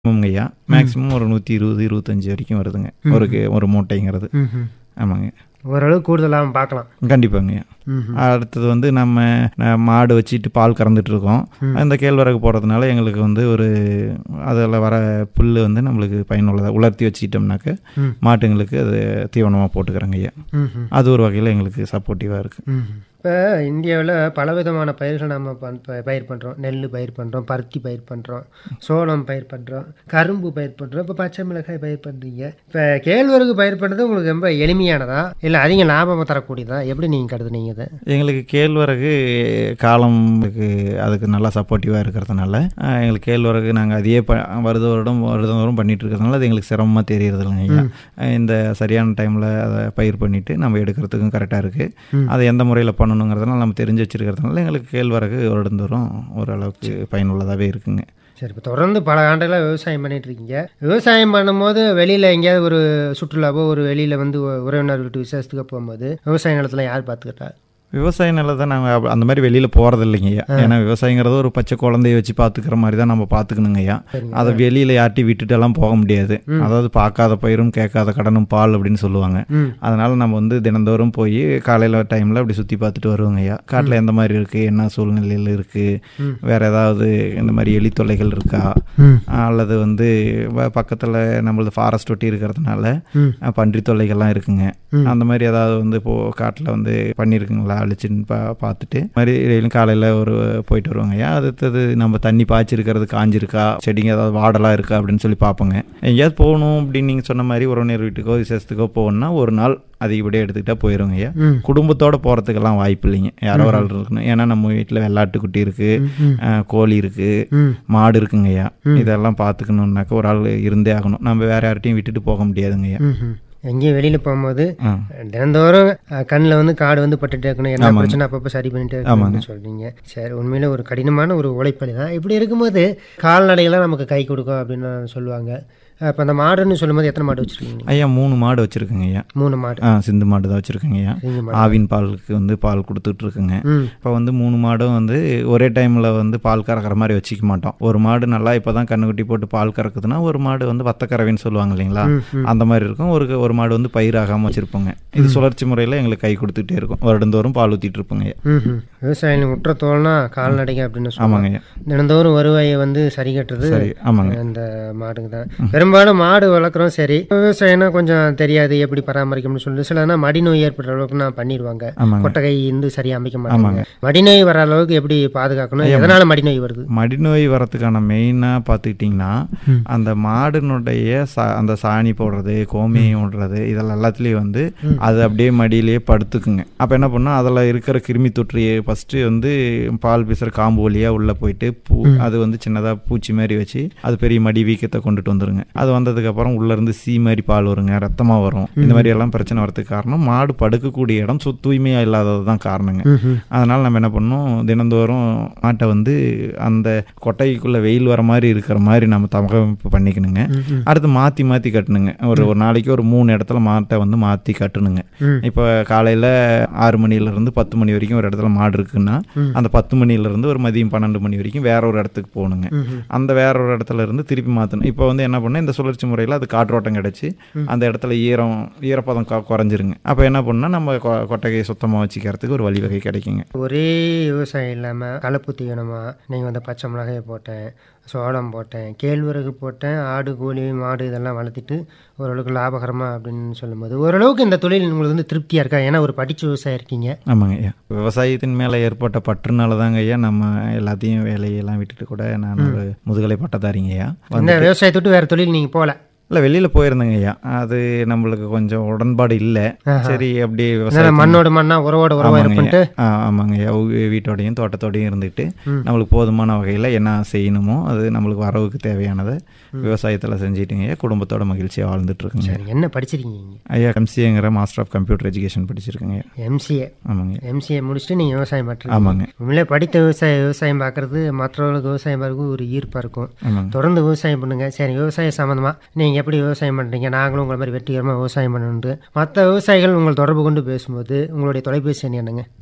ஐயா மேக்ஸிமம் ஒரு நூற்றி இருபது இருபத்தஞ்சி வரைக்கும் வருதுங்க ஒரு கே- ஒரு மூட்டைங்கிறது ம்ஹும். ஆமாங்க ஓரளவு கூடுதலாக பார்க்கலாம் கண்டிப்பாங்க ஐயா ம்ஹும். அடுத்தது வந்து நம்ம ந- மாடு வச்சுட்டு பால் கறந்துட்டு இருக்கோம் இந்த கேழ்வரகு போடுறதுனால எங்களுக்கு வந்து ஒரு அதில் வர புல் வந்து நம்மளுக்கு பயனுள்ளதாக உலர்த்தி வச்சுக்கிட்டோம்னாக்க ம். மாட்டுங்களுக்கு அது தீவனமாக போட்டுக்கிறோங்க ஐயா ம்ஹும். அது ஒரு வகையில் எங்களுக்கு சப்போர்ட்டிவாக இருக்குது ம்ஹும். இப்போ இந்தியாவில் பலவிதமான பயிர்கள் நம்ம பண் ப- பயிர் பண்ணுறோம் நெல் பயிர் பண்ணுறோம் பருத்தி பயிர் பண்ணுறோம் சோளம் பயிர் பண்ணுறோம் கரும்பு பயிர் பண்ணுறோம் இப்போ பச்சை மிளகாய் பயிர் பண்ணுறீங்க இப்போ கேழ்வரகு பயிர் பண்ணுறது உங்களுக்கு ரொம்ப எளிமையானதா இல்லை அதிக லாபம் தரக்கூடியதா எப்படி நீங்கள் கருதுனீங்க இதை எங்களுக்கு கேழ்வரகு காலம் அதுக்கு நல்லா சப்போர்ட்டிவாக இருக்கிறதுனால அஹ், எங்களுக்கு கேழ்வரகு நாங்கள் அதையே ப வருட வருடம் வருடம் வரும் பண்ணிட்டு இருக்கிறதுனால அது எங்களுக்கு சிரமமாக தெரியறது இல்லைங்க ஐயா அஹ், இந்த சரியான டைமில் அதை பயிர் பண்ணிட்டு நம்ம எடுக்கிறதுக்கும் கரெக்டாக இருக்குது அதை எந்த முறையில் பண்ணணுங்கிறதுனால நம்ம தெரிஞ்சு வச்சிருக்கிறதுனால எங்களுக்கு கேழ்வரகு வருடந்தோறும் ஓரளவுக்கு பயனுள்ளதாகவே இருக்குங்க சரி இப்போ தொடர்ந்து பல ஆண்டுகளாக விவசாயம் பண்ணிட்டு இருக்கீங்க விவசாயம் பண்ணும்போது வெளியில் எங்கேயாவது ஒரு சுற்றுலாவோ ஒரு வெளியில் வந்து உ- உறவினர் வீட்டு விசேஷத்துக்கு போகும்போது விவசாய நிலத்தில் யார் பார்த்துக்கிட்டா விவசாய நிலத்தை நாங்கள் அந்த மாதிரி வெளியில் போகிறது இல்லைங்க ஐயா ஏன்னா விவசாயங்கிறது ஒரு பச்சை குழந்தைய வச்சு பார்த்துக்கிற மாதிரி தான் நம்ம பார்த்துக்கணுங்க ஐயா சரிங்க. அதை வெளியில் யார்ட்டி விட்டுட்டெல்லாம் போக முடியாது அதாவது பார்க்காத பயிரும் கேட்காத கடனும் பால் அப்படின்னு சொல்லுவாங்க ம் அதனால நம்ம வந்து தினந்தோறும் போய் காலையில் டைமில் அப்படி சுற்றி பார்த்துட்டு வருவோங்க ஐயா காட்டில் எந்த மாதிரி இருக்குது என்ன சூழ்நிலையில் இருக்குது வேறு ஏதாவது இந்த மாதிரி எலி தொல்லைகள் இருக்கா ம் அல்லது வந்து பக்கத்தில் நம்மளது ஃபாரஸ்ட் ஒட்டி இருக்கிறதுனால ம் அஹ், பன்றி தொல்லைகள்லாம் இருக்குங்க அந்த மாதிரி ஏதாவது வந்து இப்போ காட்டில் வந்து பண்ணியிருக்குங்களா அழிச்சுன்னு பா பார்த்துட்டு இது மாதிரி டெய்லியும் காலையில் ஒரு போயிட்டு வருவாங்க ஐயா அடுத்தது நம்ம தண்ணி பாய்ச்சிருக்கிறது காஞ்சிருக்கா செடிங்க ஏதாவது வாடலாம் இருக்கா அப்படின்னு சொல்லி பார்ப்போங்க எங்கேயாவது போகணும் அப்படின்னு நீங்கள் சொன்ன மாதிரி உறவினர் வீட்டுக்கோ விசேஷத்துக்கோ போகணுன்னா ஒரு நாள் அதிகப்படியாக எடுத்துக்கிட்டா போயிடுவோங்க ஐயா ம் குடும்பத்தோட போகிறதுக்கெல்லாம் வாய்ப்பு இல்லைங்க யாரோ ஒரு ஆள் இருக்கணும் ஏன்னா நம்ம வீட்டில் வெள்ளாட்டுக்குட்டி இருக்குது அஹ், கோழி இருக்குது ம் மாடு இருக்குங்க ஐயா இதெல்லாம் பார்த்துக்கணுன்னாக்கா ஒரு ஆள் இருந்தே ஆகணும் நம்ம வேற யார்ட்டையும் விட்டுட்டு போக முடியாதுங்க ஐயா ம்ஹும். எங்கேயும் வெளியில் போகும்போது ஆ தினந்தோறும் கண்ணில் வந்து காடு வந்து பட்டுட்டே இருக்கணும் என்ன பிரச்சனை அப்பப்போ சரி பண்ணிட்டே இருக்கணும்னு சொல்றீங்க சரி உண்மையில ஒரு கடினமான ஒரு உழைப்பலி தான் இப்படி இருக்கும்போது கால்நடைகள்லாம் நமக்கு கை கொடுக்கும் அப்படின்னு சொல்லுவாங்க இப்போ அந்த மாடுன்னு சொல்லும்போது எத்தனை மாடு வச்சுருக்கீங்க ஐயா மூணு மாடு வச்சுருக்குங்க ஐயா மூணு மாடு ஆ சிந்து மாடு தான் வச்சுருக்கேங்க ஐயா சிந்து மாடு. ஆவின் பாலுக்கு வந்து பால் கொடுத்துட்டு இருக்குங்க ம் இப்போ வந்து மூணு மாடும் வந்து ஒரே டைமில் வந்து பால் கறக்கிற மாதிரி வச்சுக்க மாட்டோம் ஒரு மாடு நல்லா இப்போ தான் கண்ணுக்குட்டி போட்டு பால் கறக்குதுன்னா ஒரு மாடு வந்து வத்தக்கறவைன்னு சொல்லுவாங்க இல்லைங்களா அந்த மாதிரி இருக்கும் ஒரு ஒரு மாடு வந்து பயிராகாமல் வச்சுருப்போங்க இது சுழற்சி முறையில் எங்களுக்கு கை கொடுத்துட்டே இருக்கும் வருடந்தோறும் பால் ஊற்றிட்டு இருப்போங்க ஐயா ம் விவசாயிகள் உற்ற தோல்னா கால்நடைங்க அப்படின்னு சொல்லுவாங்க ஆமாங்க ஐயா தினந்தோறும் வருவாயை வந்து சரி கட்டுறது சரி ஆமாங்க அந்த மாடுங்க தான் பெரும்பாலும் மாடு வளர்க்குறோம் சரி விவசாயம்னா கொஞ்சம் தெரியாது எப்படி பராமரிக்கணும்னு சொல்லிட்டு சிலனா மடி நோய் ஏற்படுற அளவுக்கு நான் பண்ணிடுவாங்க ஆமாங்க கொட்டகை வந்து சரியா அமைக்க மாட்டாங்க மடிநோய் வர அளவுக்கு எப்படி பாதுகாக்கணும் எதனால மடிநோய் வருது மடிநோய் வரத்துக்கான மெயினாக பார்த்துக்கிட்டிங்கன்னா அந்த மாடுனுடைய சா அந்த சாணி போடுறது கோமியம் விடுறது இதெல்லாம் எல்லாத்துலேயும் வந்து அது அப்படியே மடியிலேயே படுத்துக்குங்க அப்போ என்ன பண்ணோம் அதில் இருக்கிற கிருமி தொற்று ஃபஸ்ட்டு வந்து பால் பீசுற காம்பு வழியாக உள்ளே போயிட்டு பூ அது வந்து சின்னதாக பூச்சி மாதிரி வச்சு அது பெரிய மடி வீக்கத்தை கொண்டுட்டு வந்துருங்க அது வந்ததுக்கப்புறம் உள்ளேருந்து சீ மாதிரி பால் வருங்க ரத்தமாக வரும் இந்த மாதிரி எல்லாம் பிரச்சனை வரதுக்கு காரணம் மாடு படுக்கக்கூடிய இடம் சு தூய்மையாக இல்லாதது தான் காரணங்க அதனால் நம்ம என்ன பண்ணோம் தினந்தோறும் மாட்டை வந்து அந்த கொட்டைக்குள்ளே வெயில் வர மாதிரி இருக்கிற மாதிரி நம்ம தகவமைப்பு பண்ணிக்கணுங்க அடுத்து மாற்றி மாற்றி கட்டணுங்க ஒரு ஒரு நாளைக்கு ஒரு மூணு இடத்துல மாட்டை வந்து மாற்றி கட்டணுங்க ம். இப்போ காலையில் ஆறு மணிலேருந்து பத்து மணி வரைக்கும் ஒரு இடத்துல மாடு இருக்குன்னா அந்த பத்து மணிலேருந்து ஒரு மதியம் பன்னெண்டு மணி வரைக்கும் வேற ஒரு இடத்துக்கு போகணுங்க அந்த வேற ஒரு இடத்துல இருந்து திருப்பி மாற்றணும் இப்போ வந்து என்ன பண்ண இந்த சுழற்சி முறையில் அது காற்றோட்டம் கிடச்சி அந்த இடத்துல ஈரம் ஈரப்பதம் கொ- குறைஞ்சிருங்க அப்போ என்ன பண்ணால் நம்ம கொ- கொட்டகையை சுத்தமாக வச்சுக்கிறதுக்கு ஒரு வழிவகை கிடைக்குங்க ஒரே விவசாயம் இல்லாம கலப்பு தீவனமா நீங்க வந்து பச்சை மிளகாயை போட்டேன் சோளம் போட்டேன் கேழ்வரகு போட்டேன் ஆடு கோழி மாடு இதெல்லாம் வளர்த்திட்டு ஓரளவுக்கு லாபகரமா அப்படின்னு சொல்லும்போது ஓரளவுக்கு இந்த தொழில் உங்களுக்கு வந்து திருப்தியா இருக்கா ஏன்னா ஒரு படிச்ச விவசாயம் இருக்கீங்க ஆமாங்க ஐயா விவசாயத்தின் மேலே ஏற்பட்ட பற்றுனால தாங்க ஐயா நம்ம எல்லாத்தையும் வேலையெல்லாம் விட்டுட்டு கூட நான் ஒரு முதுகலை பட்டதாரிங்க ஐயா இந்த விவசாயத்தை விட்டு வேற தொழில் நீங்க போகல இல்லை வெளியில் போயிருந்தேங்க ஐயா அது நம்மளுக்கு கொஞ்சம் உடன்பாடு இல்லை சரி அப்படியே விவசாயம் அதனால மண்ணோட மண்ணா உறவோட உறவா ஆமாங்க இருப்புன்ட்டு ஐயா. ஆ, ஆமாங்க ஐயா உ- வீட்டோடையும் தோட்டத்தோடையும் இருந்துட்டு நம்மளுக்கு போதுமான வகையில் என்ன செய்யணுமோ அது நம்மளுக்கு வரவுக்கு தேவையானதை விவசாயத்தில் செஞ்சுட்டுங்க ஐயா குடும்பத்தோட மகிழ்ச்சியாக வாழ்ந்துட்டு இருக்குங்க சரி என்ன படிச்சிருக்கீங்க நீங்க ஐயா எம்சிஏங்கிற மாஸ்டர் ஆஃப் கம்ப்யூட்டர் எஜுகேஷன் படிச்சிருக்கேங்க ஐயா எம்சிஏ ஆமாங்க ஐயா. எம்சிஏ முடிச்சுட்டு நீங்க விவசாயம் பண்ணுறீங்க ஆமாங்க உண்மையிலே படித்த விவசாய விவசாயம் பார்க்கறது மற்றவர்களுக்கு விவசாயம் பார்க்க ஒரு ஈர்ப்பாக இருக்கும் ஆமாங்க தொடர்ந்து விவசாயம் பண்ணுங்க சரி விவசாயம் சம்மந்தமாக நீங்கள் எப்படி விவசாயம் பண்ணுறீங்க நாங்களும் உங்களை மாதிரி வெற்றிகரமாக விவசாயம் பண்ணணுன்ட்டு மற்ற விவசாயிகள் உங்கள் தொடர்பு கொண்டு பேசும்போது உங்களுடைய தொலைபேசி எண் என்னங்க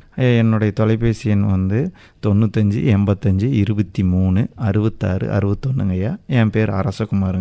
எ- என்னுடைய தொலைபேசி எண் வந்து தொண்ணூத்தஞ்சு எண்பத்தஞ்சு இருபத்தி மூணு அறுபத்தாறு அறுபத்தொன்னுங்கய்யா என் பேர் அரசகுமாருங்க